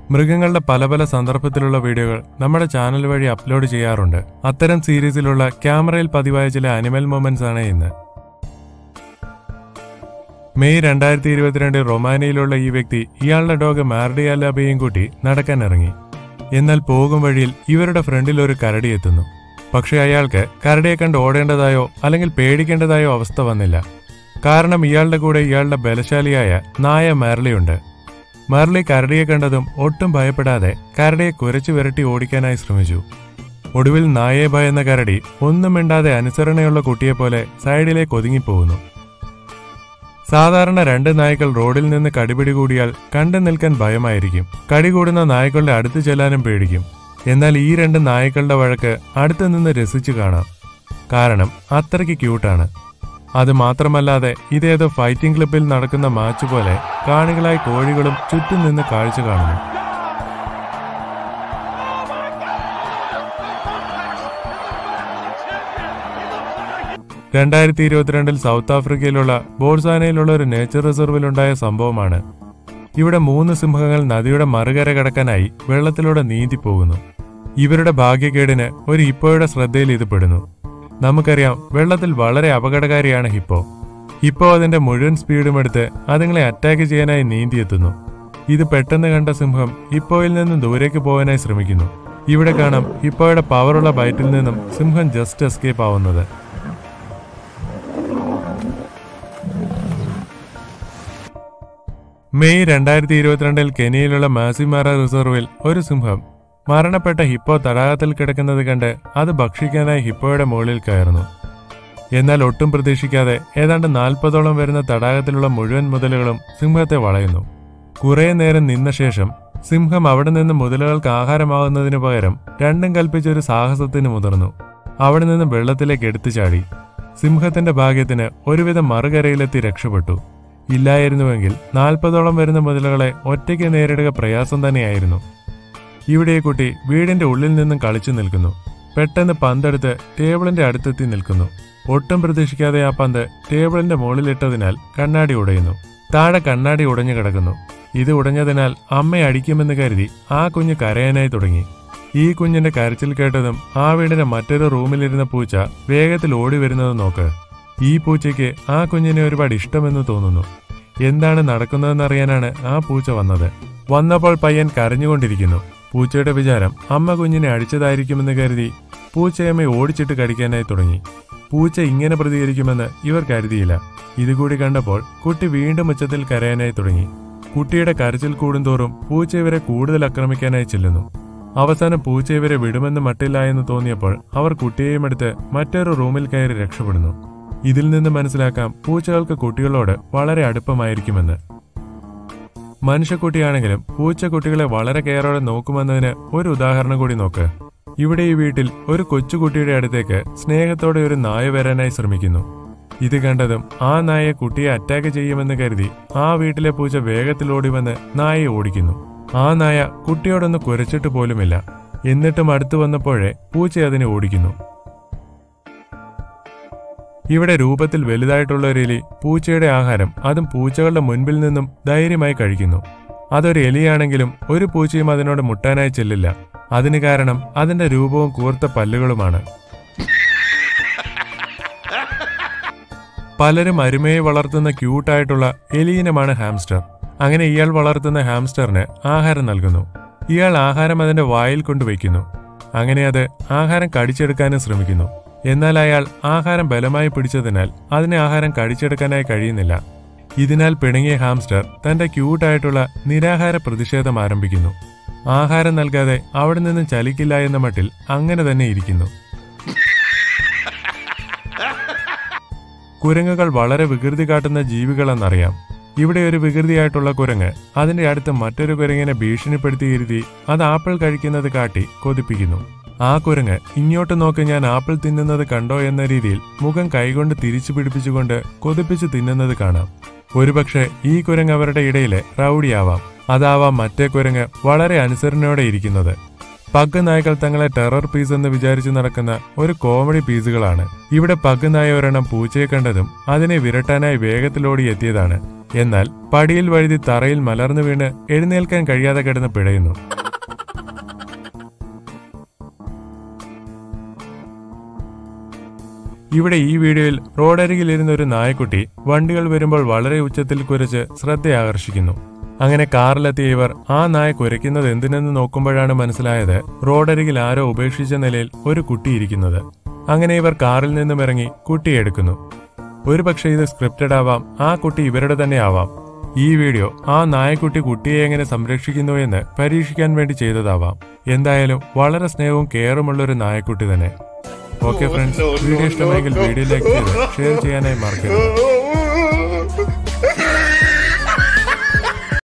മൃഗങ്ങളുടെ പല പല സന്ദർഭത്തിലുള്ള വീഡിയോകൾ നമ്മുടെ ചാനൽ വഴി അപ്ലോഡ് ചെയ്യാറുണ്ട് അത്തരം സീരീസിലുള്ള ക്യാമറയിൽ പതിവായ ചില അനിമൽ മൊമെന്റ്സ് ആണ് ഇന്ന് മെയ് രണ്ടായിരത്തി ഇരുപത്തിരണ്ടിൽ റൊമാനിയയിലുള്ള ഈ വ്യക്തി ഇയാളുടെ ഡോഗ് മാർഡിയാലാബയും കൂട്ടി നടക്കാൻ ഇറങ്ങി എന്നാൽ പോകും വഴിയിൽ ഇവരുടെ ഫ്രണ്ടിൽ ഒരു കരടി എത്തുന്നു പക്ഷേ അയാൾക്ക് കരടിയെ കണ്ട് ഓടേണ്ടതായോ അല്ലെങ്കിൽ പേടിക്കേണ്ടതായോ അവസ്ഥ വന്നില്ല കാരണം ഇയാളുടെ കൂടെ ഇയാളുടെ ബലശാലിയായ നായ മെർലിയുണ്ട് മെർലി കരടിയെ കണ്ടതും ഒട്ടും ഭയപ്പെടാതെ കരടിയെ കുരച്ചു വിരട്ടി ഓടിക്കാനായി ശ്രമിച്ചു ഒടുവിൽ നായയെ ഭയന്ന കരടി ഒന്നും മിണ്ടാതെ അനുസരണയുള്ള കുട്ടിയെപ്പോലെ സൈഡിലേക്ക് ഒതുങ്ങിപ്പോകുന്നു സാധാരണ രണ്ട് നായ്ക്കൾ റോഡിൽ നിന്ന് കടിപിടി കൂടിയാൽ കണ്ടു നിൽക്കാൻ ഭയമായിരിക്കും കടി കൂടുന്ന നായ്ക്കളുടെ അടുത്ത് ചെല്ലാനും പേടിക്കും എന്നാൽ ഈ രണ്ട് നായ്ക്കളുടെ വഴക്ക് അടുത്തു നിന്ന് രസിച്ചു കാണാം കാരണം അത്രയ്ക്ക് ക്യൂട്ടാണ് അത് മാത്രമല്ലാതെ ഇതേതോ ഫൈറ്റിംഗ് ക്ലബിൽ നടക്കുന്ന മാച്ച് പോലെ കാണികളായി കോഴികളും ചുറ്റും നിന്ന് കാഴ്ച കാണുന്നു രണ്ടായിരത്തി ഇരുപത്തിരണ്ടിൽ സൗത്ത് ആഫ്രിക്കയിലുള്ള ബോർസാനയിലുള്ള ഒരു നേച്ചർ റിസർവിലുണ്ടായ സംഭവമാണ് ഇവിടെ മൂന്ന് സിംഹങ്ങൾ നദിയുടെ മറുകര കടക്കാനായി വെള്ളത്തിലൂടെ നീന്തി പോകുന്നു ഇവരുടെ ഭാഗ്യക്കേടിന് ഒരു ഹിപ്പോയുടെ ശ്രദ്ധയിൽ ഇത് പെടുന്നു നമുക്കറിയാം വെള്ളത്തിൽ വളരെ അപകടകാരിയാണ് ഹിപ്പോ ഹിപ്പോ അതിന്റെ മുഴുവൻ സ്പീഡും എടുത്ത് അതുങ്ങളെ അറ്റാക്ക് ചെയ്യാനായി നീന്തിയെത്തുന്നു ഇത് പെട്ടെന്ന് കണ്ട സിംഹം ഹിപ്പോയിൽ നിന്നും ദൂരേക്ക് പോകാനായി ശ്രമിക്കുന്നു ഇവിടെ കാണാം ഹിപ്പോയുടെ പവറുള്ള ബൈറ്റിൽ നിന്നും സിംഹം ജസ്റ്റ് എസ്കേപ്പ് ആവുന്നത് മെയ് രണ്ടായിരത്തി ഇരുപത്തിരണ്ടിൽ കെനിയയിലുള്ള മാസിമാറ റിസർവിൽ ഒരു സിംഹം മരണപ്പെട്ട ഹിപ്പോ തടാകത്തിൽ കിടക്കുന്നത് കണ്ട് അത് ഭക്ഷിക്കാനായി ഹിപ്പോയുടെ മുകളിൽ കയറുന്നു എന്നാൽ ഒട്ടും പ്രതീക്ഷിക്കാതെ ഏതാണ്ട് നാൽപ്പതോളം വരുന്ന തടാകത്തിലുള്ള മുഴുവൻ മുതലുകളും സിംഹത്തെ വളയുന്നു കുറെ നേരം നിന്ന ശേഷം സിംഹം അവിടെ നിന്ന് മുതലുകൾക്ക് ആഹാരമാകുന്നതിനു പകരം രണ്ടും കൽപ്പിച്ചൊരു സാഹസത്തിന് മുതിർന്നു അവിടെ നിന്ന് വെള്ളത്തിലേക്ക് എടുത്തു ചാടി സിംഹത്തിന്റെ ഭാഗ്യത്തിന് ഒരുവിധം മറുകരയിലെത്തി രക്ഷപ്പെട്ടു ഇല്ലായിരുന്നുവെങ്കിൽ നാൽപ്പതോളം വരുന്ന മുതലുകളെ ഒറ്റയ്ക്ക് നേരിടുക പ്രയാസം തന്നെയായിരുന്നു ഇവിടെ ഈ കുട്ടി വീടിന്റെ ഉള്ളിൽ നിന്നും കളിച്ചു നിൽക്കുന്നു പെട്ടെന്ന് പന്തെടുത്ത് ടേബിളിന്റെ അടുത്തെത്തി നിൽക്കുന്നു ഒട്ടും പ്രതീക്ഷിക്കാതെ ആ പന്ത് ടേബിളിന്റെ മുകളിലിട്ടതിനാൽ കണ്ണാടി ഉടയുന്നു താഴെ കണ്ണാടി ഉടഞ്ഞു കിടക്കുന്നു ഇത് ഉടഞ്ഞതിനാൽ അമ്മയെ അടിക്കുമെന്ന് കരുതി ആ കുഞ്ഞ് കരയാനായി തുടങ്ങി ഈ കുഞ്ഞിന്റെ കരച്ചിൽ കേട്ടതും ആ വീടിന്റെ മറ്റൊരു റൂമിലിരുന്ന പൂച്ച വേഗത്തിൽ ഓടി വരുന്നത് നോക്ക് ഈ പൂച്ചയ്ക്ക് ആ കുഞ്ഞിനെ ഒരുപാട് ഇഷ്ടമെന്ന് തോന്നുന്നു എന്താണ് നടക്കുന്നതെന്നറിയാനാണ് ആ പൂച്ച വന്നത് വന്നപ്പോൾ പയ്യൻ കരഞ്ഞുകൊണ്ടിരിക്കുന്നു പൂച്ചയുടെ വിചാരം അമ്മ കുഞ്ഞിനെ അടിച്ചതായിരിക്കുമെന്ന് കരുതി പൂച്ചയമ്മ ഓടിച്ചിട്ട് കടിക്കാനായി തുടങ്ങി പൂച്ച ഇങ്ങനെ പ്രതികരിക്കുമെന്ന് ഇവർ കരുതിയില്ല ഇതുകൂടി കണ്ടപ്പോൾ കുട്ടി വീണ്ടും ഉച്ചത്തിൽ കരയാനായി തുടങ്ങി കുട്ടിയുടെ കരച്ചിൽ കൂടുന്തോറും പൂച്ച ഇവരെ കൂടുതൽ ആക്രമിക്കാനായി ചെല്ലുന്നു അവസാനം പൂച്ച ഇവരെ വിടുമെന്ന് മട്ടില്ല എന്ന് തോന്നിയപ്പോൾ അവർ കുട്ടിയെയും എടുത്ത് മറ്റൊരു റൂമിൽ കയറി രക്ഷപ്പെടുന്നു ഇതിൽ നിന്ന് മനസ്സിലാക്കാം പൂച്ചകൾക്ക് കുട്ടികളോട് വളരെ അടുപ്പമായിരിക്കുമെന്ന് മനുഷ്യക്കുട്ടിയാണെങ്കിലും പൂച്ചക്കുട്ടികളെ വളരെ കെയറോടെ നോക്കുമെന്നതിന് ഒരു ഉദാഹരണം കൂടി നോക്ക് ഇവിടെ ഈ വീട്ടിൽ ഒരു കൊച്ചുകുട്ടിയുടെ അടുത്തേക്ക് സ്നേഹത്തോടെ ഒരു നായ വരാനായി ശ്രമിക്കുന്നു ഇത് കണ്ടതും ആ നായയെ കുട്ടിയെ അറ്റാക്ക് ചെയ്യുമെന്ന് കരുതി ആ വീട്ടിലെ പൂച്ച വേഗത്തിൽ ഓടി വന്ന് നായയെ ഓടിക്കുന്നു ആ നായ കുട്ടിയോടൊന്ന് കുരച്ചിട്ട് പോലുമില്ല എന്നിട്ടും അടുത്തു വന്നപ്പോഴേ പൂച്ച അതിനെ ഓടിക്കുന്നു ഇവിടെ രൂപത്തിൽ വലുതായിട്ടുള്ള ഒരു എലി പൂച്ചയുടെ ആഹാരം അതും പൂച്ചകളുടെ മുൻപിൽ നിന്നും ധൈര്യമായി കഴിക്കുന്നു അതൊരു എലിയാണെങ്കിലും ഒരു പൂച്ചയും അതിനോട് മുട്ടാനായി ചെല്ലില്ല അതിന് കാരണം അതിന്റെ രൂപവും കൂർത്ത പല്ലുകളുമാണ് പലരും അരുമയെ വളർത്തുന്ന ക്യൂട്ടായിട്ടുള്ള എലിയിനമാണ് ഹാംസ്റ്റർ അങ്ങനെ ഇയാൾ വളർത്തുന്ന ഹാംസ്റ്ററിന് ആഹാരം നൽകുന്നു ഇയാൾ ആഹാരം അതിന്റെ വായിൽ കൊണ്ടുവയ്ക്കുന്നു അങ്ങനെ അത് ആഹാരം കടിച്ചെടുക്കാനും ശ്രമിക്കുന്നു എന്നാൽ അയാൾ ആഹാരം ബലമായി പിടിച്ചതിനാൽ അതിന് ആഹാരം കടിച്ചെടുക്കാനായി കഴിയുന്നില്ല ഇതിനാൽ പിണങ്ങിയ ഹാംസ്റ്റർ തന്റെ ക്യൂട്ടായിട്ടുള്ള നിരാഹാര പ്രതിഷേധം ആരംഭിക്കുന്നു ആഹാരം നൽകാതെ അവിടെ നിന്ന് ചലിക്കില്ല എന്ന മട്ടിൽ അങ്ങനെ തന്നെ ഇരിക്കുന്നു കുരങ്ങുകൾ വളരെ വികൃതി കാട്ടുന്ന ജീവികളെന്നറിയാം ഇവിടെ ഒരു വികൃതിയായിട്ടുള്ള കുരങ്ങ് അതിന്റെ അടുത്ത് മറ്റൊരു കുരങ്ങിനെ ഭീഷണിപ്പെടുത്തി ഇരുത്തി അത് ആപ്പിൾ കഴിക്കുന്നത് കാട്ടി കൊതിപ്പിക്കുന്നു ആ കുരങ്ങ് ഇങ്ങോട്ട് നോക്ക് ഞാൻ ആപ്പിൾ തിന്നുന്നത് കണ്ടോ എന്ന രീതിയിൽ മുഖം കൈകൊണ്ട് തിരിച്ചു പിടിപ്പിച്ചുകൊണ്ട് കൊതിപ്പിച്ച് തിന്നുന്നത് കാണാം ഒരുപക്ഷെ ഈ കുരങ്ങ് അവരുടെ ഇടയിലെ റൗഡിയാവാം അതാവാം മറ്റേ കുരങ്ങ് വളരെ അനുസരണയോടെ ഇരിക്കുന്നത് പഗ് നായകൾ തങ്ങളെ ടെറർ പീസ് എന്ന് വിചാരിച്ചു നടക്കുന്ന ഒരു കോമഡി പീസുകളാണ് ഇവിടെ പഗ് നായ ഒരെണ്ണം പൂച്ചയെ കണ്ടതും അതിനെ വിരട്ടാനായി വേഗത്തിലോടി എത്തിയതാണ് എന്നാൽ പടിയിൽ വഴുതി തറയിൽ മലർന്നു വീണ് എഴുന്നേൽക്കാൻ കഴിയാതെ കിടന്ന് പിടയുന്നു ഇവിടെ ഈ വീഡിയോയിൽ റോഡരികിൽ ഇരുന്ന ഒരു നായക്കുട്ടി വണ്ടികൾ വരുമ്പോൾ വളരെ ഉച്ചത്തിൽ കുരച്ച് ശ്രദ്ധ ആകർഷിക്കുന്നു അങ്ങനെ കാറിലെത്തിയ ഇവർ ആ നായ കുരയ്ക്കുന്നത് എന്തിനെന്ന് നോക്കുമ്പോഴാണ് മനസ്സിലായത് റോഡരികിൽ ആരോ ഉപേക്ഷിച്ച നിലയിൽ ഒരു കുട്ടി ഇരിക്കുന്നത് അങ്ങനെ ഇവർ കാറിൽ നിന്നും ഇറങ്ങി കുട്ടിയെ എടുക്കുന്നു ഒരുപക്ഷെ ഇത് സ്ക്രിപ്റ്റഡ് ആവാം ആ കുട്ടി ഇവരുടെ തന്നെ ആവാം ഈ വീഡിയോ ആ നായക്കുട്ടി കുട്ടിയെ എങ്ങനെ സംരക്ഷിക്കുന്നു എന്ന് പരീക്ഷിക്കാൻ വേണ്ടി ചെയ്തതാവാം എന്തായാലും വളരെ സ്നേഹവും കെയറുമുള്ള ഒരു നായക്കുട്ടി തന്നെ ഓക്കെ ഫ്രണ്ട്സ് വീഡിയോ ഇഷ്ടമായെങ്കിൽ വീഡിയോ ലൈക്ക് ചെയ്ത് ഷെയർ ചെയ്യാനായി മറക്കരുത്